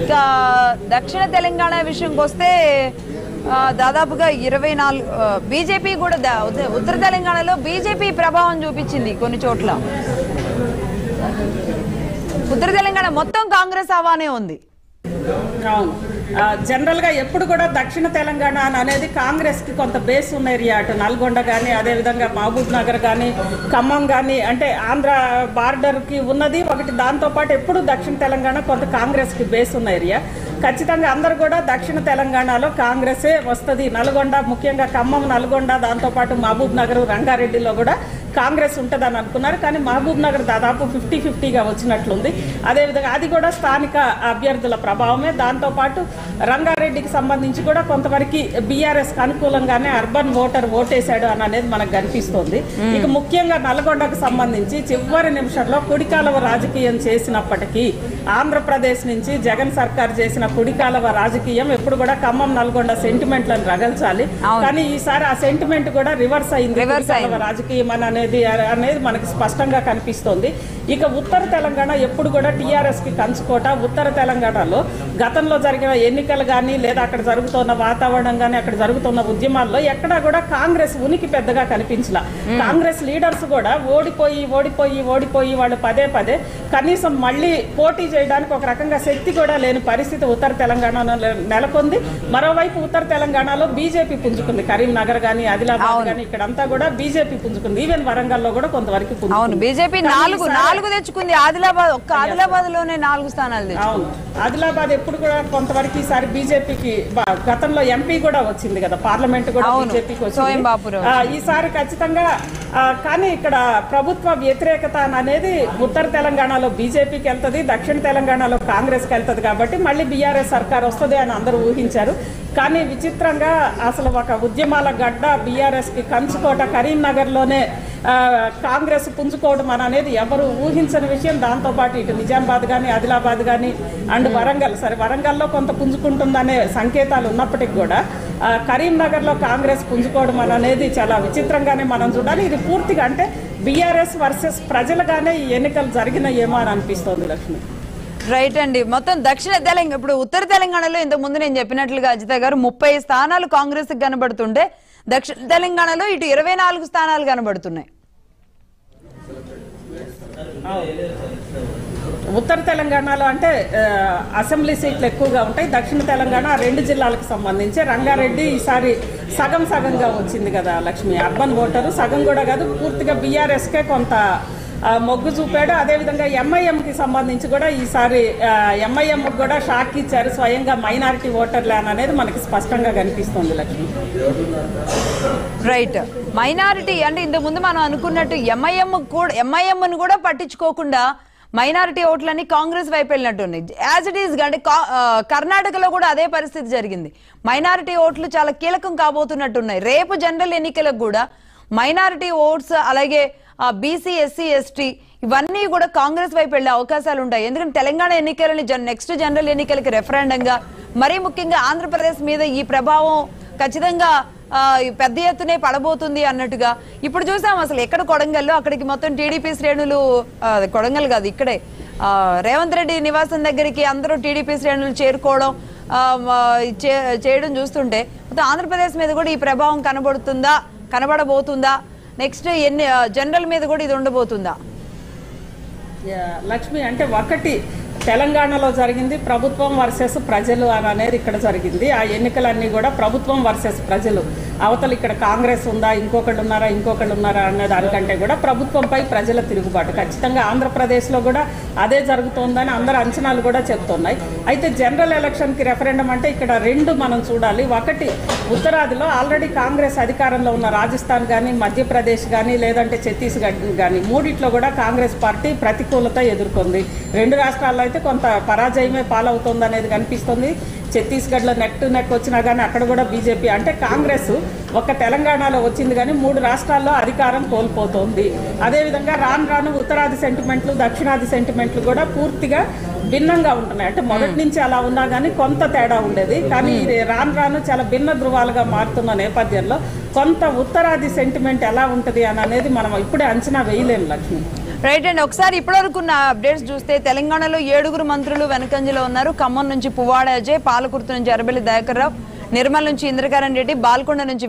ఇక దక్షిణ తెలంగాణ విషయంకి వస్తే ఆ, దాదాపుగా ఇరవై నాలుగు బీజేపీ కూడా ద- ఉత్త- ఉత్తర తెలంగాణలో బీజేపీ ప్రభావం చూపించింది కొన్ని చోట్ల ఉత్తర తెలంగాణ మొత్తం కాంగ్రెస్ హవానే ఉంది అవును ఆ, జనరల్ గా ఎప్పుడు కూడా దక్షిణ తెలంగాణ అని అనేది కాంగ్రెస్ కి కొంత బేస్ ఉన్న ఏరియా అటు నల్గొండ కానీ అదేవిధంగా మహబూబ్ నగర్ కానీ ఖమ్మం కానీ అంటే ఆంధ్ర బార్డర్ కి ఉన్నది ఒకటి దాంతో పాటు ఎప్పుడు దక్షిణ తెలంగాణ కొంత కాంగ్రెస్ కి బేస్ ఉన్న ఏరియా ఖచ్చితంగా అందరు కూడా దక్షిణ తెలంగాణలో కాంగ్రెసే వస్తుంది నల్గొండ ముఖ్యంగా ఖమ్మం నల్గొండ దాంతోపాటు మహబూబ్ నగర్ రంగారెడ్డిలో కూడా కాంగ్రెస్ ఉంటుందని అనుకున్నారు కానీ మహబూబ్ నగర్ దాదాపు ఫిఫ్టీ ఫిఫ్టీగా వచ్చినట్లుంది అదేవిధంగా అది కూడా స్థానిక అభ్యర్థుల ప్రభావమే దాంతోపాటు రంగారెడ్డికి సంబంధించి కూడా కొంతవరకు బీఆర్ఎస్ అనుకూలంగానే అర్బన్ ఓటర్ ఓటేశాడు అని అనేది మనకు కనిపిస్తోంది ఇక ముఖ్యంగా నల్గొండకు సంబంధించి చివరి నిమిషంలో కుడికాలవ రాజకీయం చేసినప్పటికీ ఆంధ్రప్రదేశ్ నుంచి జగన్ సర్కార్ చేసిన కుడికాలవ రాజకీయం ఎప్పుడు కూడా ఖమ్మం నల్గొండ సెంటిమెంట్లను రగల్చాలి అవును. కానీ ఈసారి ఆ సెంటిమెంట్ కూడా రివర్స్ అయింది Reverse కుడికాలవ అయింది. రాజకీయం అని అనేది అనేది మనకి స్పష్టంగా కనిపిస్తోంది ఇక ఉత్తర తెలంగాణ ఎప్పుడు కూడా టీఆర్ఎస్ కి కంచుకోట ఉత్తర తెలంగాణలో గతంలో జరిగిన ఎన్నికలు కానీ లేదా అక్కడ జరుగుతున్న వాతావరణం కానీ అక్కడ జరుగుతున్న ఉద్యమాల్లో ఎక్కడా కూడా కాంగ్రెస్ ఉనికి పెద్దగా కనిపించలా కాంగ్రెస్ లీడర్స్ కూడా ఓడిపోయి ఓడిపోయి ఓడిపోయి వాళ్ళు పదే పదే కనీసం మళ్ళీ పోటీ చేయడానికి ఒక రకంగా శక్తి కూడా లేని పరిస్థితి ఉత్తర తెలంగాణలో నె- నెలకొంది మరోవైపు ఉత్తర తెలంగాణలో బీజేపీ పుంజుకుంది కరీంనగర్ కానీ ఆదిలాబాద్ కానీ ఇక్కడంతా కూడా బీజేపీ పుంజుకుంది ఈవెన్ వరంగల్లో కూడా కొంతవరకు పుంజుకుంది. అవును బీజేపీ కానీ నాలుగు ఈసారి- నాలుగు తెచ్చుకుంది ఆదిలాబాద్ ఒక్క ఆదిలాబాద్ లోనే నాలుగు స్థానాలు తెచ్చుకుంది అవును ఆదిలాబాద్ ఎప్పుడు కూడా కొంతవరకు ఈసారి బీజేపీకి గతంలో ఎంపీ కూడా వచ్చింది కదా పార్లమెంట్ కూడా అవును. బీజేపీకి సోయం బాపురావు. వచ్చింది ఆ, ఈసారి ఖచ్చితంగా ఆ, కానీ ఇక్కడ ప్రభుత్వ వ్యతిరేకత అనేది ఉత్తర తెలంగాణలో బీజేపీకి వెళ్తుంది దక్షిణ తెలంగాణలో కాంగ్రెస్కి వెళ్తుంది కాబట్టి మళ్ళీ బీఆర్ఎస్ సర్కార్ వస్తుంది అని అందరూ ఊహించారు కానీ విచిత్రంగా అసలు ఒక ఉద్యమాల గడ్డ బీఆర్ఎస్ కి కంచుకోట కరీంనగర్లోనే ఆ, కాంగ్రెస్ పుంజుకోవడం అని అనేది ఎవరు ఊహించని విషయం దాంతోపాటు ఇటు నిజామాబాద్ కానీ ఆదిలాబాద్ కానీ అండ్ వరంగల్ సరే వరంగల్లో కొంత పుంజుకుంటుందనే సంకేతాలు ఉన్నప్పటికీ కూడా ఆ, కరీంనగర్లో కాంగ్రెస్ పుంజుకోవడం అని అనేది చాలా విచిత్రంగానే మనం చూడాలి ఇది పూర్తిగా అంటే బీఆర్ఎస్ వర్సెస్ ప్రజలుగానే ఈ ఎన్నికలు జరిగినాయేమో అని అనిపిస్తోంది లక్ష్మి రైట్ అండి మొత్తం దక్షిణ తెలంగాణ ఇప్పుడు ఉత్తర తెలంగాణలో ఇంతకు ముందు నేను చెప్పినట్లుగా అజిత గారు ముప్పై స్థానాలు కాంగ్రెస్ కి కనబడుతుంటే దక్షిణ తెలంగాణలో ఇటు ఇరవై నాలుగు స్థానాలు కనబడుతున్నాయి ఉత్తర తెలంగాణలో అంటే ఆ, అసెంబ్లీ సీట్లు ఎక్కువగా ఉంటాయి దక్షిణ తెలంగాణ ఆ రెండు జిల్లాలకు సంబంధించి రంగారెడ్డి ఈసారి సగం సగంగా వచ్చింది కదా లక్ష్మి అర్బన్ ఓటరు సగం కూడా కాదు పూర్తిగా బీఆర్ఎస్కే కొంత ఆ, మొగ్గు చూపాడు అదేవిధంగా ఎంఐఎంకి సంబంధించి కూడా ఈసారి ఎంఐఎం కూడా షాక్ ఇచ్చారు స్వయంగా మైనారిటీ ఓటర్లే అని అనేది మనకి స్పష్టంగా కనిపిస్తుంది లక్ష్మి రైట్ మైనారిటీ అంటే ఇంతకు ముందు మనం అనుకున్నట్టు ఎంఐఎం కూడా ఎంఐఎం కూడా పట్టించుకోకుండా మైనారిటీ ఓట్లన్నీ కాంగ్రెస్ వైపు వెళ్ళినట్టున్నాయి యాజ్ ఇట్ ఈస్ అంటే కా- ఆ, కర్ణాటకలో కూడా అదే పరిస్థితి జరిగింది మైనారిటీ ఓట్లు చాలా కీలకం కాబోతున్నట్టున్నాయి రేపు జనరల్ ఎన్నికలకు కూడా మైనారిటీ ఓట్స్ అలాగే బీసీ ఎస్సీ ఎస్టీ ఇవన్నీ కూడా కాంగ్రెస్ వైపు వెళ్లే అవకాశాలు ఉంటాయి ఎందుకంటే తెలంగాణ ఎన్నికలని నెక్స్ట్ జనరల్ ఎన్నికలకి రెఫరెండంగా మరీ ముఖ్యంగా ఆంధ్రప్రదేశ్ మీద ఈ ప్రభావం ఖచ్చితంగా ఆ, ఈ పెద్ద ఎత్తునే పడబోతుంది అన్నట్టుగా ఇప్పుడు చూసాం అసలు ఎక్కడ కొడంగల్లో అక్కడికి మొత్తం టీడీపీ శ్రేణులు ఆ, కొడంగల్ కాదు ఇక్కడే ఆ, రేవంత్ రెడ్డి నివాసం దగ్గరికి అందరూ టీడీపీ శ్రేణులు చేరుకోవడం ఆ, మ, చే- చేయడం చూస్తుంటే మొత్తం ఆంధ్రప్రదేశ్ మీద కూడా ఈ ప్రభావం కనబడుతుందా కనబడబోతుందా నెక్స్ట్ ఎన్ని ఆ, జనరల్ మీద కూడా ఇది ఉండబోతుందా యా, లక్ష్మి అంటే ఒకటి తెలంగాణలో జరిగింది ప్రభుత్వం వర్సెస్ ప్రజలు అని అనేది ఇక్కడ జరిగింది ఆ ఎన్నికలన్నీ కూడా ప్రభుత్వం వర్సెస్ ప్రజలు అవతల ఇక్కడ కాంగ్రెస్ ఉందా ఇంకొకళ్ళు ఉన్నారా ఇంకొకళ్ళు ఉన్నారా అనే దానికంటే కూడా ప్రభుత్వంపై ప్రజల తిరుగుబాటు ఖచ్చితంగా ఆంధ్రప్రదేశ్లో కూడా అదే జరుగుతోందని అందరు అంచనాలు కూడా చెప్తున్నాయి అయితే జనరల్ ఎలక్షన్కి రెఫరెండం అంటే ఇక్కడ రెండు మనం చూడాలి ఒకటి ఉత్తరాదిలో ఆల్రెడీ కాంగ్రెస్ అధికారంలో ఉన్న రాజస్థాన్ కానీ మధ్యప్రదేశ్ కానీ లేదంటే ఛత్తీస్గఢ్ కానీ మూడిట్లో కూడా కాంగ్రెస్ పార్టీ ప్రతికూలత ఎదుర్కొంది రెండు రాష్ట్రాల్లో అయితే కొంత పరాజయమే పాలవుతుంది అనేది కనిపిస్తుంది ఛత్తీస్గఢ్లో నెక్ టు నెక్ వచ్చినా కానీ అక్కడ కూడా బీజేపీ అంటే కాంగ్రెస్ ఒక తెలంగాణలో వచ్చింది కానీ మూడు రాష్ట్రాల్లో అధికారం కోల్పోతోంది అదేవిధంగా రాను రాను ఉత్తరాది సెంటిమెంట్లు దక్షిణాది సెంటిమెంట్లు కూడా పూర్తిగా భిన్నంగా ఉంటున్నాయి అంటే మొదటి నుంచి అలా ఉన్నా కానీ కొంత తేడా ఉండేది కానీ ఇది రాను రాను చాలా భిన్న ధృవాలుగా మారుతున్న నేపథ్యంలో కొంత ఉత్తరాది సెంటిమెంట్ ఎలా ఉంటుంది అని అనేది మనం ఇప్పుడే అంచనా వేయలేము లక్ష్మి రైట్ అండి ఒకసారి ఇప్పటివరకు ఉన్న అప్డేట్స్ చూస్తే తెలంగాణలో ఏడుగురు మంత్రులు వెనకంజలో ఉన్నారు ఖమ్మం నుంచి పువ్వాడ అజయ్ పాలకుర్తి నుంచి అరబెల్లి దయాకర్ రావు నిర్మల్ నుంచి ఇంద్రకరణ్ రెడ్డి బాల్కొండ నుంచి